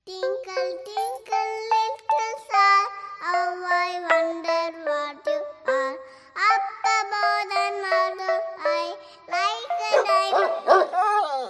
Twinkle, twinkle, little star, how I wonder what you are. Up above the northern sky, like a diamond.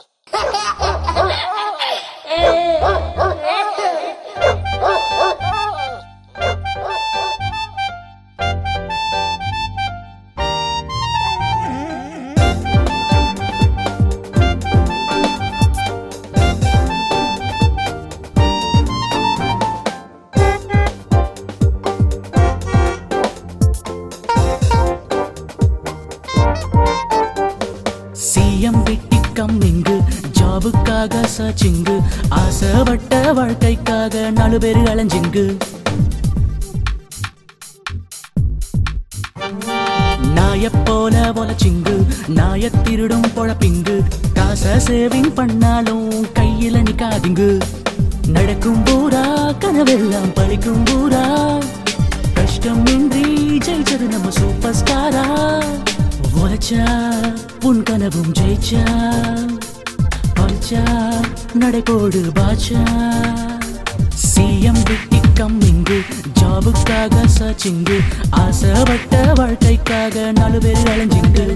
சிஎம் விட்டி coming ஜாபுக்காக searching ஆசைப்பட்ட வாழ்க்கைக்காக நாலு பேரு அலைஞ்சிங்கு நாயப் போல பொலச்சிங்கு நாயத் திருடும் பொழப்பிங்கு காசை சேவிங் பண்ணாலும் கையில நிக்காதுங்கு நடக்கும் பூரா கனவெல்லாம் பழிக்கும் பூரா கஷ்டமின்றி ஜெயிச்சது நம்ம சூப்பர் ஸ்டாரா உழைச்சா உன் கனவும் ஜெயிச்சா பறிச்சா நடைபோடு பாச்சா சிஎம் விட்டி கம்மிங்கு ஜாபுக்காக சர்ச்சிங்கு ஆசைப்பட்ட வாழ்க்கைக்காக நாலு பேர் அலைஞ்சிங்கு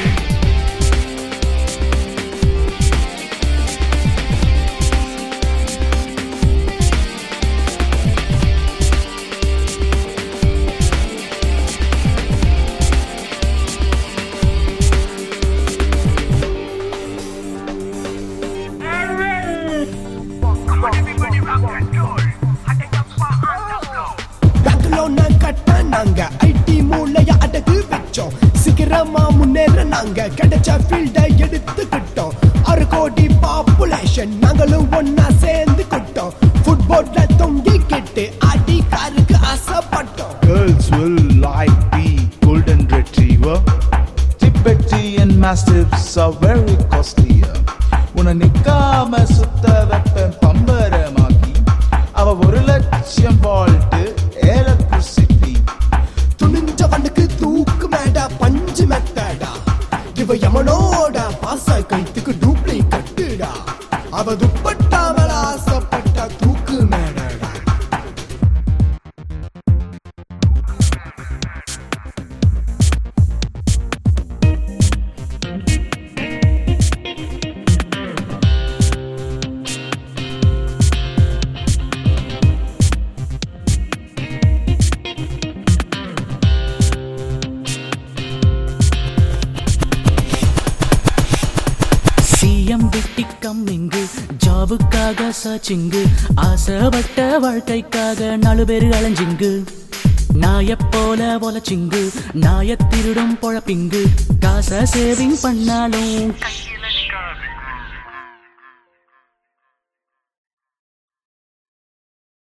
பேங்களோன கட்ட நாங்க ஐடி மூளைய அடகு வச்சோம் சீக்கிரமா முன்னேற நாங்க கிடைச்ச ஃபீல்ட எடுத்துக்கிட்டோம் ஆறு கோடி பாப்புலேஷன் நாங்களும் ஒன்னா சேர்ந்து கிட்டோம் ஃபுட்போர்ட்ல தொங்கிக்கிட்டு அடி காருக்கு ஆசைப்பட்டோம் Girls will like the golden retriever. Tibetan mastiffs are very costly. உன்னை நிக்காம சுத்த வைப்பேன் பம்பரமாக்கி அவ ஒரு லட்சம் வால்ட்டு எலக்ட்ரிசிட்டி துணிஞ்சவனுக்கு தூக்கு மேடா பஞ்சு மெத்தடா இவ எமனோட பாச கைத்துக்கு டூப்ளி கட்டுடா அவ துப்பட்டா மேல ஆசைப்பட்ட தூக்கு மேடடா சிஎம் விட்டி கம்மிங்கு ஜாபுக்காக சர்ச்சிங்கு ஆசைப்பட்ட வாழ்க்கைக்காக நாலு பேர் அலைஞ்சிங்கு நாயப் போல பொலச்சிங்கு நாயத் திருடும் பொழப்பிங்கு காசை சேவிங் பண்ணாலும் கையில நிக்காது